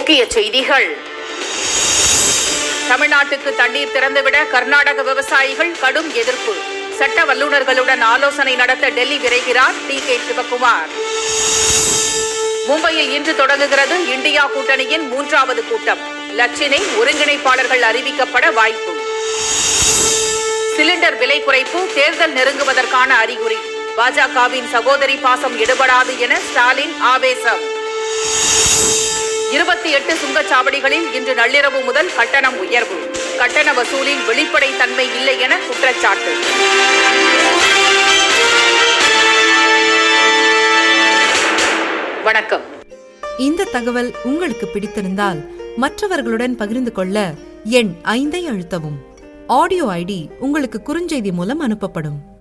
முக்கிய செய்திகள் தமிழ்நாட்டுக்கு தண்ணீர் திறந்துவிட கர்நாடக விவசாயிகள் கடும் எதிர்ப்பு சட்ட வல்லுநர்களுடன் ஆலோசனை நடத்த டெல்லி விரைகிறார் டி கே சிவக்குமார் மும்பையில் இன்று தொடங்குகிறது இந்தியா கூட்டணியின் மூன்றாவது கூட்டம் லட்சினை ஒருங்கிணைப்பாளர்கள் அறிவிக்கப்பட வாய்ப்பு சிலிண்டர் விலை குறைப்பு தேர்தல் நெருங்குவதற்கான அறிகுறி பாஜகவின் சகோதரி பாசம் எடுபடாது என ஸ்டாலின் ஆவேசம் இருபத்தி எட்டு சுங்கச்சாவடிகளில் இன்று நள்ளிரவு முதல் கட்டணம் உயர்வு கட்டண வசூலில் வெளிப்படைத் தன்மை இல்லை என குற்றச்சாட்டு வணக்கம் இந்த தகவல் உங்களுக்கு பிடித்திருந்தால் மற்றவர்களுடன் பகிர்ந்து கொள்ள எண் ஐந்தை அழுத்தவும் ஆடியோ ஐடி உங்களுக்கு குறுஞ்செய்தி மூலம் அனுப்பப்படும்